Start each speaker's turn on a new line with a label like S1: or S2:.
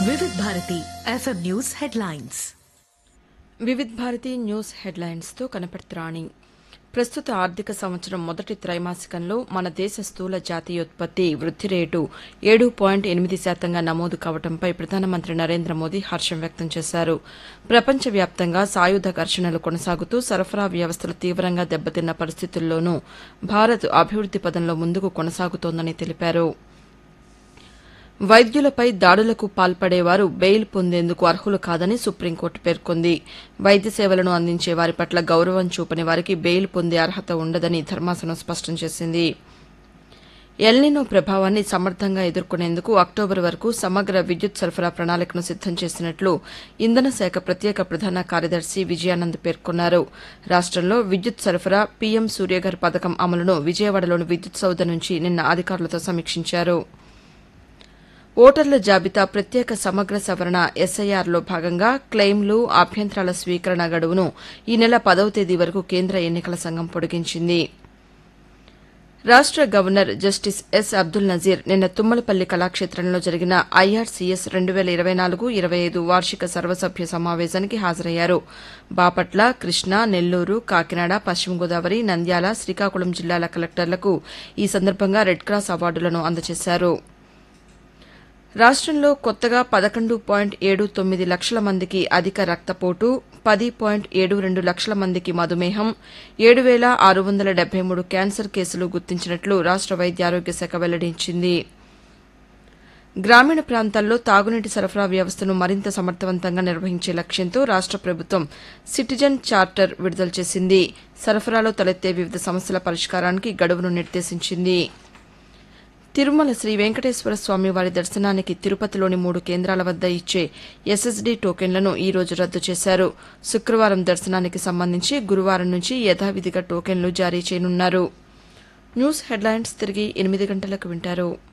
S1: వివిధ Bharati FM news headlines
S2: Vividh Bharati news హెడ్లైన్స్తో కనపడుతురాణి ప్రస్తుత ఆర్థిక సంవత్సరం మొదటి త్రైమాసికంలో మన దేశ స్థూల జాతీయోత్పత్తి వృద్ది రేటు ఏడు పాయింట్ ఎనిమిది శాతంగా నమోదు కావడంపై ప్రధానమంత్రి నరేంద్ర మోదీ హర్షం వ్యక్తం చేశారు ప్రపంచవ్యాప్తంగా సాయుధ ఘర్షణలు కొనసాగుతూ సరఫరా వ్యవస్థలు తీవ్రంగా దెబ్బతిన్న పరిస్థితుల్లోనూ భారత్ అభివృద్ది పదంలో ముందుకు కొనసాగుతోందని తెలిపారు వైద్యులపై దాడులకు పాల్పడేవారు బెయిల్ పొందేందుకు అర్హులు కాదని సుప్రీంకోర్టు పేర్కొంది వైద్య సేవలను అందించే వారి పట్ల గౌరవం చూపని వారికి బెయిల్ పొందే అర్హత ఉండదని ధర్మాసనం స్పష్టం చేసింది ఎల్నినో ప్రభావాన్ని సమర్థంగా ఎదుర్కొనేందుకు అక్టోబర్ వరకు సమగ్ర విద్యుత్ సరఫరా ప్రణాళికను సిద్దం చేసినట్లు ఇంధన శాఖ ప్రత్యేక ప్రధాన కార్యదర్శి విజయానంద్ పేర్కొన్నారు రాష్టంలో విద్యుత్ సరఫరా పీఎం సూర్యఘర్ పథకం అమలును విజయవాడలోని విద్యుత్ సౌధ నుంచి నిన్న అధికారులతో సమీక్షించారు ఓటర్ల జాబితా ప్రత్యేక సమగ్ర సవరణ ఎస్ఐఆర్లో భాగంగా క్లెయిమ్లు అభ్యంతరాల స్వీకరణ గడువును ఈ నెల పదవ తేదీ వరకు కేంద్ర ఎన్నికల సంఘం పొడిగించింది రాష్ట governor justice S Abdul Nazeer నిన్న తుమ్మలపల్లి కళాక్షేత్రంలో జరిగిన ఐఆర్సీఎస్ రెండు వేల ఇరవై నాలుగు ఇరవై ఐదు వార్షిక సర్వసభ్య సమావేశానికి హాజరయ్యారు బాపట్ల కృష్ణా నెల్లూరు కాకినాడ పశ్చిమ గోదావరి నంద్యాల శ్రీకాకుళం జిల్లాల కలెక్టర్లకు ఈ సందర్భంగా రెడ్ క్రాస్ అవార్డులను అందజేశారు రాష్టంలో కొత్తగా పదకొండు పాయింట్ ఏడు తొమ్మిది లక్షల మందికి అధిక రక్తపోటు పది పాయింట్ ఏడు రెండు లక్షల మందికి మధుమేహం ఏడు వేల ఆరు వందల డెబ్బై మూడు క్యాన్సర్ కేసులు గుర్తించినట్లు రాష్ట వైద్య ఆరోగ్య శాఖ వెల్లడించింది గ్రామీణ ప్రాంతాల్లో తాగునీటి సరఫరా వ్యవస్థను మరింత సమర్థవంతంగా నిర్వహించే లక్ష్యంతో రాష్ట ప్రభుత్వం సిటిజన్ చార్టర్ విడుదల చేసింది సరఫరాలో తలెత్తే వివిధ సమస్యల పరిష్కారానికి గడువును నిర్దేశించింది తిరుమల శ్రీ వెంకటేశ్వర స్వామి వారి దర్శనానికి తిరుపతిలోని మూడు కేంద్రాల వద్ద ఇచ్చే ఎస్ఎస్డీ టోకెన్లను ఈ రోజు రద్దు చేశారు శుక్రవారం దర్శనానికి సంబంధించి గురువారం నుంచి యథావిధిగా టోకెన్లు జారీ చేయనున్నారు న్యూస్ హెడ్లైన్స్ తిరిగి ఎనిమిది గంటలకు వింటారు